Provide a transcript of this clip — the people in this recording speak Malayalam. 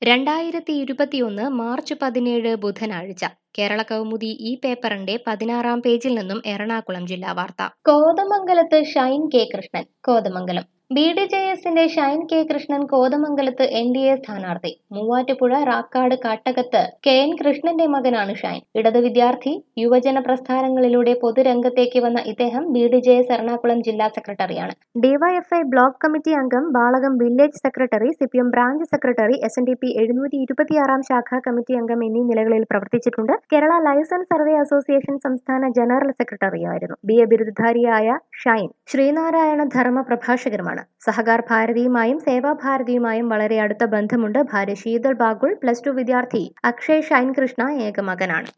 രണ്ടായിരത്തി ഇരുപത്തിയൊന്ന് മാർച്ച് പതിനേഴ് ബുധനാഴ്ച കേരള കൗമുദി ഈ പേപ്പറിന്റെ പതിനാറാം പേജിൽ നിന്നും എറണാകുളം ജില്ലാ വാർത്ത കോതമംഗലത്ത് Shine K Krishnan Kothamangalam B D J എസിന്റെ ഷൈൻ കെ കൃഷ്ണൻ കോതമംഗലത്ത് എൻ ഡി എ സ്ഥാനാർത്ഥി മൂവാറ്റുപുഴ റാക്കാട് കാട്ടകത്ത് കെ എൻ കൃഷ്ണന്റെ മകനാണ് ഷൈൻ ഇടത് വിദ്യാർത്ഥി യുവജന പ്രസ്ഥാനങ്ങളിലൂടെ പൊതുരംഗത്തേക്ക് വന്ന ഇദ്ദേഹം B D J S Ernakulam ജില്ലാ സെക്രട്ടറിയാണ് ഡിവൈഎഫ്ഐ ബ്ലോക്ക് കമ്മിറ്റി അംഗം Balakam village secretary C P M branch secretary S N D P എഴുന്നൂറ്റി ഇരുപത്തിയാറാം ശാഖാ കമ്മിറ്റി അംഗം എന്നീ നിലകളിൽ പ്രവർത്തിച്ചിട്ടുണ്ട് കേരള ലൈസൻസ് സർവേ അസോസിയേഷൻ സംസ്ഥാന ജനറൽ സെക്രട്ടറിയായിരുന്നു ബി എ ബിരുദധാരിയായ ഷൈൻ ശ്രീനാരായണ ധർമ്മ പ്രഭാഷകരുമാണ് സഹകാർ ഭാരതിയുമായും സേവാഭാരതിയുമായും വളരെ അടുത്ത ബന്ധമുണ്ട് ഭാര്യ ശീതൾ ബാഗുൾ പ്ലസ് ടു വിദ്യാർത്ഥി അക്ഷയ് ഷൈൻ കൃഷ്ണ ഏക മകനാണ്